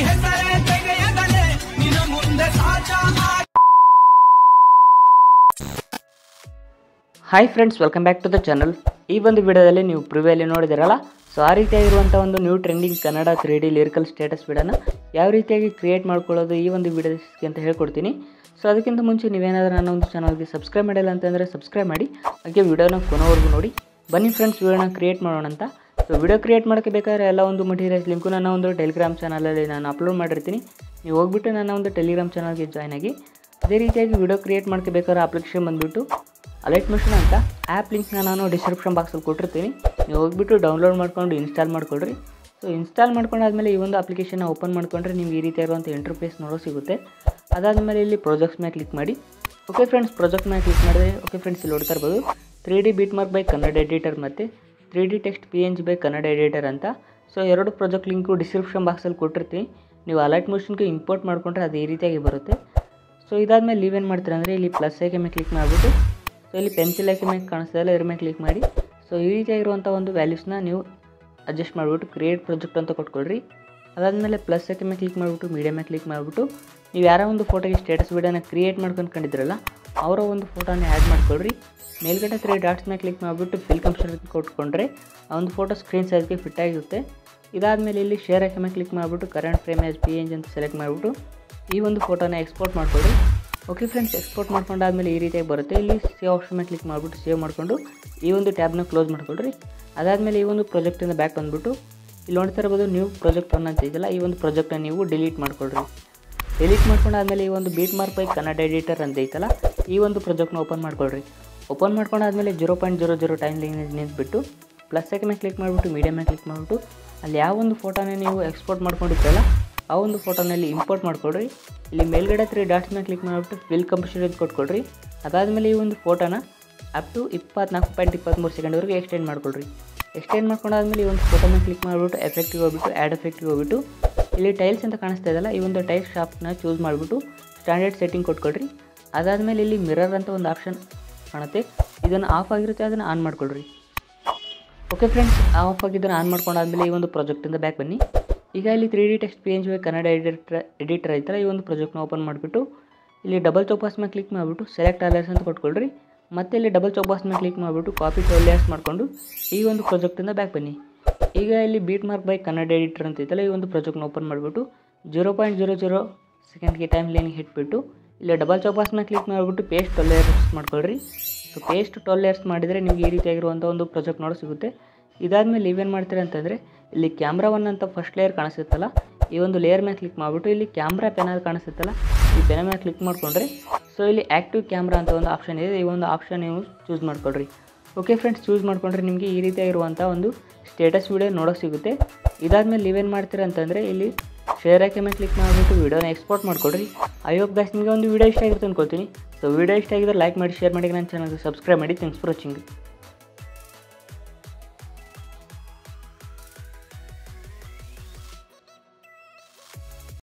ಹೆಸರೇ ತೆಗೆಯದಲೆ ನಿನ್ನ ಮುಂದೆ ಸಾಚ hi friends welcome back to the channel ಈ ಒಂದು ವಿಡಿಯೋದಲ್ಲಿ ನೀವು ಪ್ರಿವಿಯಲ್ಲಿ ನೋಡಿದಿರಲ್ಲ ಸೊ ಆ ರೀತಿಯಾಗಿರುವಂಥ ಒಂದು new trending Kannada three D lyrical status ವಿಡಿಯೋನ ಯಾವ ರೀತಿಯಾಗಿ ಕ್ರಿಯೇಟ್ ಮಾಡ್ಕೊಳ್ಳೋದು ಈ ಒಂದು ವಿಡಿಯೋಸ್ಗೆ ಅಂತ ಹೇಳ್ಕೊಡ್ತೀನಿ ಸೊ ಅದಕ್ಕಿಂತ ಮುಂಚೆ ನೀವೇನಾದರೂ ನನ್ನ ಒಂದು ಚಾನಲ್ಗೆ ಸಬ್ಸ್ಕ್ರೈಬ್ ಮಾಡಿಲ್ಲ ಅಂತಂದರೆ ಸಬ್ಸ್ಕ್ರೈಬ್ ಮಾಡಿ ಹಾಗೆ ವಿಡಿಯೋನ ಕೊನೆವರೆಗೂ ನೋಡಿ ಬನ್ನಿ ಫ್ರೆಂಡ್ಸ್ ವಿಡಿಯೋನ ಕ್ರಿಯೇಟ್ ಮಾಡೋಣ ಅಂತ ಸೊ ವಿಡಿಯೋ ಕ್ರಿಯೇಟ್ ಮಾಡೋಕ್ಕೆ ಬೇಕಾದ್ರೆ ಎಲ್ಲ ಒಂದು ಮಟೀರಿಯಲ್ಸ್ ಲಿಂಕು ನನ್ನ ಒಂದು ಟೆಲಿಗ್ರಾಮ್ ಚಾನಲಲ್ಲಿ ನಾನು ಅಪ್ಲೋಡ್ ಮಾಡಿರ್ತೀನಿ ನೀವು ಹೋಗ್ಬಿಟ್ಟು ನನ್ನ ಒಂದು ಟೆಲಿಗ್ರಾಮ್ ಚಾನಲ್ಗೆ ಜಾಯ್ನ್ ಆಗಿ ಅದೇ ರೀತಿಯಾಗಿ ವಿಡಿಯೋ ಕ್ರಿಯೇಟ್ ಮಾಡೋಕ್ಕೆ ಬೇಕಾದ್ರೆ ಅಪ್ಲಿಕೇಶನ್ ಬಂದುಬಿಟ್ಟು ಅಲೈಟ್ ಮಿಷನ್ ಅಂತ ಆ್ಯಪ್ ಲಿಂಕ್ನ ನಾನು ಡಿಸ್ಕ್ರಿಪ್ಷನ್ ಬಾಕ್ಸಲ್ಲಿ ಕೊಟ್ಟಿರ್ತೀನಿ ನೀವು ಹೋಗ್ಬಿಟ್ಟು ಡೌನ್ಲೋಡ್ ಮಾಡ್ಕೊಂಡು ಇನ್ಸ್ಟಾಲ್ ಮಾಡ್ಕೊಳ್ರಿ ಸೊ ಇನ್ಸ್ಟಾಲ್ ಮಾಡ್ಕೊಂಡಾದ್ಮೇಲೆ ಈ ಒಂದು ಅಪ್ಲಿಕೇಶನ್ನ ಓಪನ್ ಮಾಡ್ಕೊಂಡ್ರೆ ನಿಮ್ಗೆ ಈ ರೀತಿ ಇರುವಂಥ ಇಂಟರ್ಫೇಸ್ ನೋಡೋ ಸಿಗುತ್ತೆ ಅದಾದಮೇಲೆ ಇಲ್ಲಿ ಪ್ರಾಜೆಕ್ಟ್ಸ್ ಮೇಲೆ ಕ್ಲಿಕ್ ಮಾಡಿ ಓಕೆ ಫ್ರೆಂಡ್ಸ್ ಪ್ರಾಜೆಕ್ಟ್ ಮೇಲೆ ಕ್ಲಿಕ್ ಮಾಡಿದ್ರೆ ಓಕೆ ಫ್ರೆಂಡ್ಸ್ ಇಲ್ಲಿ ನೋಡ್ತಾ ಇರ್ಬೋದು three D beat mark by Kannada editor ಮತ್ತು three D text P N G by Kannada editor ಅಂತ ಸೊ ಎರಡು ಪ್ರಾಜೆಕ್ಟ್ ಲಿಂಕು ಡಿಸ್ಕ್ರಿಪ್ಷನ್ ಬಾಕ್ಸಲ್ಲಿ ಕೊಟ್ಟಿರ್ತೀನಿ ನೀವು ಅಲೈಟ್ ಮೋಷನ್ಗೆ ಇಂಪೋರ್ಟ್ ಮಾಡಿಕೊಂಡ್ರೆ ಅದು ಈ ರೀತಿಯಾಗಿ ಬರುತ್ತೆ ಸೊ ಇದಾದಮೇಲೆ ನೀವೇನು ಮಾಡ್ತೀರಾ ಅಂದರೆ ಇಲ್ಲಿ ಪ್ಲಸ್ ಐಕೆ ಮೇಲೆ ಕ್ಲಿಕ್ ಮಾಡಿಬಿಟ್ಟು ಸೊ ಇಲ್ಲಿ ಪೆನ್ಸಿಲ್ ಐಕೆ ಮೇಲೆ ಕಾಣಿಸ್ತದಲ್ಲ ಇದ್ರ ಮೇಲೆ ಕ್ಲಿಕ್ ಮಾಡಿ ಸೊ ಈ ರೀತಿಯಾಗಿರುವಂಥ ಒಂದು ವ್ಯಾಲ್ಯೂಸ್ನ ನೀವು ಅಡ್ಜಸ್ಟ್ ಮಾಡಿಬಿಟ್ಟು ಕ್ರಿಯೇಟ್ ಪ್ರಾಜೆಕ್ಟ್ ಅಂತ ಕೊಟ್ಕೊಳ್ರಿ ಅದಾದಮೇಲೆ ಪ್ಲಸ್ ಐಕೆ ಮೇಲೆ ಕ್ಲಿಕ್ ಮಾಡಿಬಿಟ್ಟು ಮೀಡಿಯಾ ಮೇಲೆ ಕ್ಲಿಕ್ ಮಾಡಿಬಿಟ್ಟು ನೀವು ಯಾರೋ ಒಂದು ಫೋಟೋಗೆ ಸ್ಟೇಟಸ್ ವಿಡಿಯೋನ ಕ್ರಿಯೇಟ್ ಮಾಡ್ಕೊಂಡ್ಕೊಂಡಿದ್ರಲ್ಲ ಅವರ ಒಂದು ಫೋಟೋನ ಆ್ಯಡ್ ಮಾಡ್ಕೊಳ್ರಿ ಮೇಲ್ಗಡೆ ತ್ರೀ ಡಾಟ್ಸ್ ಮೇಲೆ ಕ್ಲಿಕ್ ಮಾಡಿಬಿಟ್ಟು ಫಿಲ್ ಕಂಪ್ಯೂಟರ್ ಕೊಟ್ಕೊಂಡ್ರೆ ಆ ಒಂದು ಫೋಟೋ ಸ್ಕ್ರೀನ್ ಸೈಜ್ಗೆ ಫಿಟ್ ಆಗಿರುತ್ತೆ ಇದಾದಮೇಲೆ ಇಲ್ಲಿ ಶೇರ್ ಐಕೆ ಮೇಲೆ ಕ್ಲಿಕ್ ಮಾಡಿಬಿಟ್ಟು current frame as P N ಅಂತ ಸೆಲೆಕ್ಟ್ ಮಾಡಿಬಿಟ್ಟು ಈ ಒಂದು ಫೋಟೋನ ಎಕ್ಸ್ಪೋರ್ಟ್ ಮಾಡ್ಕೊಳ್ಳಿ ಓಕೆ ಫ್ರೆಂಡ್ಸ್ ಎಕ್ಸ್ಪೋರ್ಟ್ ಮಾಡ್ಕೊಂಡಾದ್ಮೇಲೆ ಈ ರೀತಿಯಾಗಿ ಬರುತ್ತೆ ಇಲ್ಲಿ ಸೇವ್ ಆಪ್ಷನ್ ಮೇಲೆ ಕ್ಲಿಕ್ ಮಾಡಿಬಿಟ್ಟು ಸೇವ್ ಮಾಡಿಕೊಂಡು ಈ ಒಂದು ಟ್ಯಾಬ್ನ ಕ್ಲೋಸ್ ಮಾಡ್ಕೊಳ್ರಿ ಅದಾದಮೇಲೆ ಈ ಒಂದು ಪ್ರಾಜೆಕ್ಟಿಂದ ಬ್ಯಾಕ್ ಬಂದುಬಿಟ್ಟು ಇಲ್ಲಿ ನೋಡ್ತಾ ಇರ್ಬೋದು ನ್ಯೂ ಪ್ರಾಜೆಕ್ಟ್ ಒನ್ ಅಂತ ಇದೆಯಲ್ಲ ಈ ಒಂದು ಪ್ರಾಜೆಕ್ಟ್ನ ನೀವು ಡಿಲೀಟ್ ಮಾಡ್ಕೊಳ್ರಿ ಡಿಲೀಟ್ ಮಾಡ್ಕೊಂಡಾದ್ಮೇಲೆ ಈ ಒಂದು beat mark by Kannada editor ಅಂತ ಐತಲ್ಲ ಈ ಒಂದು ಪ್ರಾಜೆಕ್ಟ್ನ ಓಪನ್ ಮಾಡ್ಕೊಳ್ರಿ ಓಪನ್ ಮಾಡ್ಕೊಂಡಾದ್ಮೇಲೆ zero point zero zero time line ನಿಂತ್ಬಿಟ್ಟು ಪ್ಲಸ್ ಸೆಕೆ ಮೇಲೆ ಕ್ಲಿಕ್ ಮಾಡಿಬಿಟ್ಟು ಮೀಡಿಯಾ ಮೇಲೆ ಕ್ಲಿಕ್ ಮಾಡಿಬಿಟ್ಟು ಅಲ್ಲಿ ಯಾವ ಒಂದು ಫೋಟೋನ ನೀವು ಎಕ್ಸ್ಪೋರ್ಟ್ ಮಾಡ್ಕೊಂಡಿದ್ರಲ್ಲ ಆ ಒಂದು ಫೋಟೋನಲ್ಲಿ ಇಂಪೋರ್ಟ್ ಮಾಡ್ಕೊಳ್ರಿ ಇಲ್ಲಿ ಮೇಲ್ಗಡೆ ತ್ರೀ ಡಾಟ್ಸ್ ಮೇಲೆ ಕ್ಲಿಕ್ ಮಾಡಿಬಿಟ್ಟು ಫಿಲ್ ಕಂಪ್ಯೂಟರ್ ಕೊಟ್ಕೊಳ್ರಿ ಅದಾದಮೇಲೆ ಈ ಒಂದು ಫೋಟೋನ ಅಪ್ ಟು ಇಪ್ಪತ್ನಾಲ್ಕು ಪಾಯಿಂಟ್ ಇಪ್ಪತ್ತ್ಮೂರು ಸೆಕೆಂಡ್ವರೆಗೆ ಎಕ್ಸ್ಟೆಂಡ್ ಮಾಡ್ಕೊಳ್ರಿ ಎಕ್ಸ್ಟೆಂಡ್ ಮಾಡ್ಕೊಂಡಾದ್ಮೇಲೆ ಈ ಒಂದು ಫೋಟೋ ಮೇಲೆ ಕ್ಲಿಕ್ ಮಾಡಿಬಿಟ್ಟು ಎಫೆಕ್ಟಿಗೆ ಹೋಗ್ಬಿಟ್ಟು ಆ್ಯಡ್ ಎಫೆಕ್ಟಿಗೆ ಹೋಗ್ಬಿಟ್ಟು ಇಲ್ಲಿ ಟೈಲ್ಸ್ ಅಂತ ಕಾಣಿಸ್ತಾ ಇದೆಯಲ್ಲ ಈ ಒಂದು ಟೈಲ್ಸ್ ಶಾಪ್ನ ಚೂಸ್ ಮಾಡಿಬಿಟ್ಟು ಸ್ಟ್ಯಾಂಡರ್ಡ್ ಸೆಟ್ಟಿಂಗ್ ಕೊಟ್ಕೊಳ್ರಿ ಅದಾದಮೇಲೆ ಇಲ್ಲಿ ಮಿರರ್ ಅಂತ ಒಂದು ಆಪ್ಷನ್ ಕಾಣುತ್ತೆ ಇದನ್ನು ಆಫ್ ಆಗಿರುತ್ತೆ ಅದನ್ನು ಆನ್ ಮಾಡ್ಕೊಳ್ರಿ ಓಕೆ ಫ್ರೆಂಡ್ಸ್ ಆಫ್ ಆಗಿದ್ದನ್ನು ಆನ್ ಮಾಡ್ಕೊಂಡಾದ್ಮೇಲೆ ಈ ಒಂದು ಪ್ರಾಜೆಕ್ಟಿಂದ ಬ್ಯಾಕ್ ಬನ್ನಿ ಈಗ ಇಲ್ಲಿ three D text P N G Kannada editor editor ಐತಲ್ಲ ಈ ಒಂದು ಪ್ರಾಜೆಕ್ಟ್ನ ಓಪನ್ ಮಾಡಿಬಿಟ್ಟು ಇಲ್ಲಿ ಡಬಲ್ ಚೌಪಾಸ್ ಮೇಲೆ ಕ್ಲಿಕ್ ಮಾಡಿಬಿಟ್ಟು ಸೆಲೆಕ್ಟ್ ಅಲರ್ಸ್ ಅಂತ ಕೊಟ್ಕೊಳ್ರಿ ಮತ್ತೆ ಇಲ್ಲಿ ಡಬಲ್ ಚೌಪಾಸ್ ಮೇಲೆ ಕ್ಲಿಕ್ ಮಾಡಿಬಿಟ್ಟು ಕಾಪಿ ಟೋಲಿಯರ್ಸ್ ಮಾಡಿಕೊಂಡು ಈ ಒಂದು ಪ್ರಾಜೆಕ್ಟಿಂದ ಬ್ಯಾಕ್ ಬನ್ನಿ ಈಗ ಇಲ್ಲಿ beat mark by Kannada editor ಅಂತ ಐತಲ್ಲ ಈ ಒಂದು ಪ್ರಾಜೆಕ್ಟ್ನ ಓಪನ್ ಮಾಡಿಬಿಟ್ಟು ಜೀರೋ ಪಾಯಿಂಟ್ ಜೀರೋ ಜೀರೋ ಸೆಕೆಂಡ್ಗೆ ಟೈಮ್ ಲೈನ್ಗೆ ಹಿಟ್ಬಿಟ್ಟು ಇಲ್ಲಿ ಡಬಲ್ ಚೌಪಾಸ್ ಮೇಲೆ ಕ್ಲಿಕ್ ಮಾಡಿಬಿಟ್ಟು ಪೇಸ್ಟ್ ಟೊಲ್ಲೇರ್ಸ್ ಮಾಡ್ಕೊಳ್ರಿ ಸೊ ಪೇಸ್ಟ್ ಟೊಲ್ಲೇರ್ಸ್ ಮಾಡಿದರೆ ನಿಮಗೆ ಈ ರೀತಿಯಾಗಿರುವಂಥ ಒಂದು ಪ್ರಾಜೆಕ್ಟ್ ನೋಡೋ ಸಿಗುತ್ತೆ ಇದಾದಮೇಲೆ ನೀವೇನು ಮಾಡ್ತೀರಾ ಅಂತಂದರೆ ಇಲ್ಲಿ ಕ್ಯಾಮ್ರಾ ಒನ್ ಅಂತ ಫಸ್ಟ್ ಲೇಯರ್ ಕಾಣಿಸುತ್ತಲ್ಲ ಈ ಒಂದು ಲೇಯರ್ ಮೇಲೆ ಕ್ಲಿಕ್ ಮಾಡಿಬಿಟ್ಟು ಇಲ್ಲಿ ಕ್ಯಾಮ್ರಾ ಪೆನಲ್ ಕಾಣಿಸುತ್ತಲ್ಲ ಈ ಪೆನ ಮೇಲೆ ಕ್ಲಿಕ್ ಮಾಡಿಕೊಂಡ್ರೆ ಸೊ ಇಲ್ಲಿ ಆ್ಯಕ್ಟಿವ್ ಕ್ಯಾಮ್ರಾ ಅಂತ ಒಂದು ಆಪ್ಷನ್ ಇದೆ ಈ ಒಂದು ಆಪ್ಷನ್ ನೀವು ಚೂಸ್ ಮಾಡ್ಕೊಳ್ರಿ ಓಕೆ ಫ್ರೆಂಡ್ಸ್ ಚೂಸ್ ಮಾಡಿಕೊಂಡ್ರೆ ನಿಮಗೆ ಈ ರೀತಿಯಾಗಿರುವಂಥ ಒಂದು ಸ್ಟೇಟಸ್ ವಿಡಿಯೋ ನೋಡೋಕೆ ಸಿಗುತ್ತೆ ಇದಾದಮೇಲೆ ನೀವೇನು ಮಾಡ್ತೀರಾ ಅಂತಂದರೆ ಇಲ್ಲಿ ಶೇರ್ ಆಕೆ ಮೇಲೆ ಕ್ಲಿಕ್ ಮಾಡಿಬಿಟ್ಟು ವೀಡಿಯೋನ ಎಕ್ಸ್ಪೋರ್ಟ್ ಮಾಡ್ಕೊಡ್ರಿ ಐ ಹೋಪ್ ಗಾಯ್ಸ್ ನಿಮಗೆ ಒಂದು ವೀಡಿಯೋ ಇಷ್ಟ ಆಗಿರುತ್ತೆ ಅನ್ಕೊಳ್ತೀನಿ ಸೊ ವೀಡಿಯೋ ಇಷ್ಟ ಆಗಿದ್ರೆ ಲೈಕ್ ಮಾಡಿ ಶೇರ್ ಮಾಡಿ ನನ್ನ ಚಾನಲ್ಗೆ ಸಬ್ಸ್ಕ್ರೈಬ್ ಮಾಡಿ ಥ್ಯಾಂಕ್ಸ್ ಫಾರ್ ವಾಚಿಂಗ್